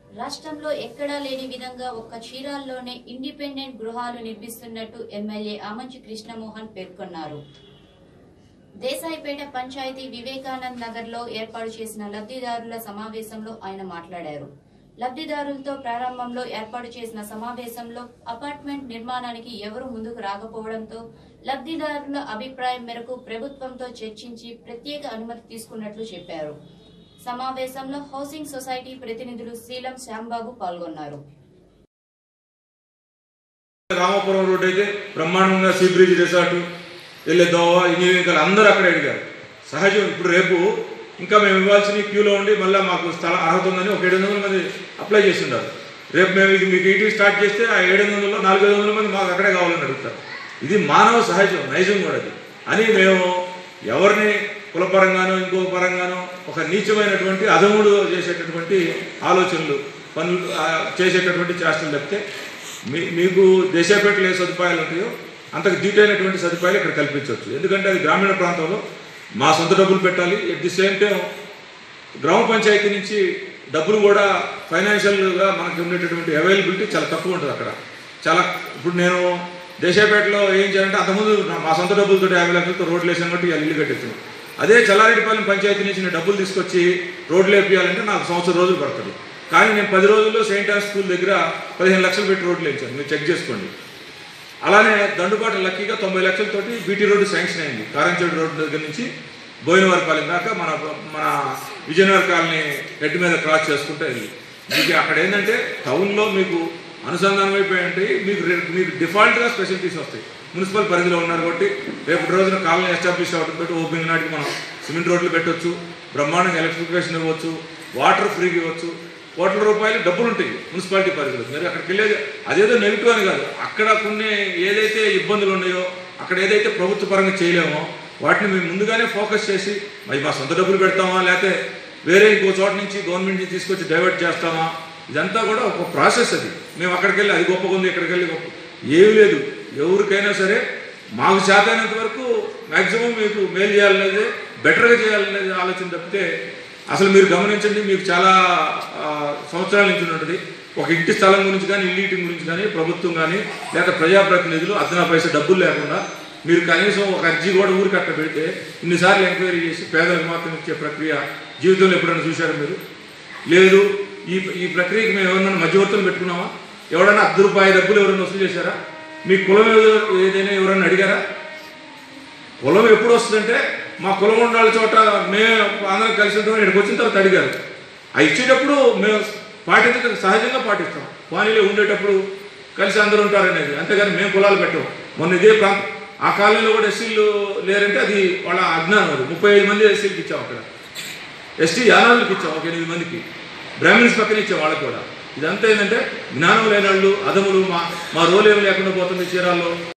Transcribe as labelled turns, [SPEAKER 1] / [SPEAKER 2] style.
[SPEAKER 1] రాష్ట్రంలో ఎక్కడా లేని విధంగా ఒక్క చీరాల్లోనే ఇండిపెండెంట్ గృహాలు నిర్మిస్తున్నట్టు ఎమ్మెల్యే ఆమంచి కృష్ణమోహన్ పేర్కొన్నారు దేశాయిపేట పంచాయతీ వివేకానంద్ నగర్ లో ఏర్పాటు చేసిన లబ్ధిదారుల సమావేశంలో ఆయన మాట్లాడారు లబ్ధిదారులతో ప్రారంభంలో ఏర్పాటు చేసిన సమావేశంలో అపార్ట్మెంట్ నిర్మాణానికి ఎవరు ముందుకు రాకపోవడంతో లబ్ధిదారుల అభిప్రాయం మేరకు ప్రభుత్వంతో చర్చించి ప్రత్యేక అనుమతి తీసుకున్నట్లు చెప్పారు సమావేశంలో హౌసింగ్ సొసైటీ ప్రతినిధులు శ్రీలం శ్యాంబాబు పాల్గొన్నారు
[SPEAKER 2] రామాపురం రోడ్ అయితే బ్రహ్మాండంగా సీ బ్రిడ్జ్ రిసార్ట్ వెళ్ళే దోవ ఇంజనీరింగ్ అందరూ అక్కడ అడిగారు సహజం ఇప్పుడు రేపు ఇంకా మేము ఇవ్వాల్సిన క్యూలో ఉండి మళ్ళీ మాకు స్థల అర్హత ఉందని ఒక ఏడు వందల మంది అప్లై చేసి ఉన్నారు రేపు మేము ఇది మీకు ఈటీ స్టార్ట్ చేస్తే ఆ ఏడు వందలలో నాలుగు ఐదు వందల మంది మాకు అక్కడే కావాలని అడుగుతారు ఇది మానవ సహజం నైజం కూడా అది అని మేము ఎవరిని కులపరంగానో ఇంకో పరంగానో ఒక నీచమైనటువంటి అధముడు చేసేటటువంటి ఆలోచనలు పనులు ఆ, చేసేటటువంటి చేష్టలు తప్పితే మీ మీకు దేశపేటలో ఏ సదుపాయాలు ఉంటాయో అంతకు దీటైనటువంటి సదుపాయాలు ఇక్కడ కల్పించవచ్చు ఎందుకంటే అది గ్రామీణ ప్రాంతంలో మా సొంత డబ్బులు పెట్టాలి ఎట్ ది సేమ్ టైం గ్రామ పంచాయతీ నుంచి డబ్బులు కూడా ఫైనాన్షియల్గా మనకి ఉండేటటువంటి అవైలబిలిటీ చాలా తక్కువ ఉంటుంది అక్కడ చాలా ఇప్పుడు నేను దేశాపేటలో ఏం చేయాలంటే అంతకుముందు నా- మా సొంత డబ్బులతో యాభై లక్షలతో రోడ్లు వేసాను కాబట్టి ఇవాళ ఇల్లు కట్టించాను అదే చల్లారెడ్డిపాలెం పంచాయతీ నుంచి నేను డబ్బులు తీసుకొచ్చి రోడ్లు వేపియాలంటే నాకు సంవత్సరం రోజులు పడుతుంది కానీ నేను పది రోజుల్లో సెయింట్ ఆన్ స్కూల్ దగ్గర పదిహేను లక్షలు పెట్టి రోడ్లు వేయించాను మీరు చెక్ చేసుకోండి అలానే దండుబాటు లక్కీగా తొంభై లక్షలతోటి బీటీ రోడ్డు శాంక్షన్ అయింది కారంచేడు రోడ్డు దగ్గర నుంచి బోయినవారిపాలెం దాకా మన మన విజయనగర్ కాలనీ హెడ్ మీద క్రాస్ చేసుకుంటే వెళ్ళి మీకు అక్కడ ఏంటంటే టౌన్లో మీకు అనుసంధానం అయిపోయి ఉంటాయి మీకు రే- మీకు డిఫాల్ట్గా స్పెషలిటీస్ వస్తాయి మున్సిపల్ పరిధిలో ఉన్నారు కాబట్టి రేపటి రోజున కాలనీ ఎస్టాబ్లిష్ అవ్వడం పెట్టి ఓపెనింగ్ నాటికి మనం సిమెంట్ రోడ్లు పెట్టొచ్చు బ్రహ్మాండంగా ఎలక్ట్రిఫికేషన్ ఇవ్వచ్చు వాటర్ ఫ్రీగా ఇవ్వచ్చు కోట్ల రూపాయలు డబ్బులు ఉంటాయి మున్సిపాలిటీ పరిధిలో మీరు అక్కడికి వెళ్ళేది అదేదో నెగిటివ్ అని కాదు అక్కడ కొన్ని ఏదైతే ఇబ్బందులు ఉన్నాయో అక్కడ ఏదైతే ప్రభుత్వ పరంగా చేయలేమో వాటిని మేము ముందుగానే ఫోకస్ చేసి మరి మా సొంత డబ్బులు పెడతామా లేకపోతే వేరే ఇంకో చోట నుంచి గవర్నమెంట్ నుంచి తీసుకొచ్చి డైవర్ట్ చేస్తామా ఇదంతా కూడా ఒక ప్రాసెస్ అది మేము అక్కడికి వెళ్ళి అది గొప్పగా ఉంది ఇక్కడికి వెళ్ళి గొప్ప ఏమీ లేదు ఎవరికైనా సరే మాకు చేతైనంత వరకు మ్యాక్సిమం మీకు మేలు చేయాలనేది బెటర్గా చేయాలనేది ఆలోచన తప్పితే అసలు మీరు గమనించండి మీకు చాలా ఆ, సంవత్సరాల నుంచి ఉంటుంది ఒక ఇంటి స్థలం గురించి కానీ ఇల్లు ఇటు గురించి కానీ ప్రభుత్వం కానీ లేక ప్రజాప్రతినిధులు అదనా పైసా డబ్బులు లేకుండా మీరు కనీసం ఒక అర్జీ కూడా ఊరికి అట్ట పెడితే ఇన్నిసార్లు ఎంక్వైరీ చేసి పేదలకు మాత్రం ఇచ్చే ప్రక్రియ జీవితంలో ఎప్పుడైనా చూశారా మీరు లేదు ఈ ఈ ప్రక్రియకి మేము ఎవరన్నా మధ్యవర్తులు పెట్టుకున్నామా ఎవడన్నా అర్ధ రూపాయి డబ్బులు ఎవరైనా వసూలు చేశారా మీ కులం ఏదో- ఏదైనా ఎవరన్నా అడిగారా కులం ఎప్పుడు వస్తుందంటే మా కులం ఉండాలి చోట మేము అందరం కలిసి ఉంటాం ఇక్కడికి వచ్చిన తర్వాత అడిగారు ఆ ఇచ్చేటప్పుడు మేము పాటించడం సహజంగా పాటిస్తాం వాణిలో ఉండేటప్పుడు కలిసి అందరూ ఉంటారనేది అంతేగాని మేము కులాలు పెట్టాం మొన్న ఇదే ప్రాంతం ఆ కాలనీలో కూడా ఎస్సీలు లేరంటే అది వాళ్ళ అజ్ఞానం అది ముప్పై ఐదు మంది ఎస్సీలకు ఇచ్చాం అక్కడ ఎస్టీ యానాలకు ఇచ్చాం ఒక ఎనిమిది మందికి బ్రాహ్మిన్స్ పక్కన ఇచ్చాం వాళ్ళకి కూడా ఇదంతా ఏంటంటే జ్ఞానం లేని వాళ్ళు అదములు మా మా రోల్ ఏమి లేకుండా పోతుంది చీరాల్లో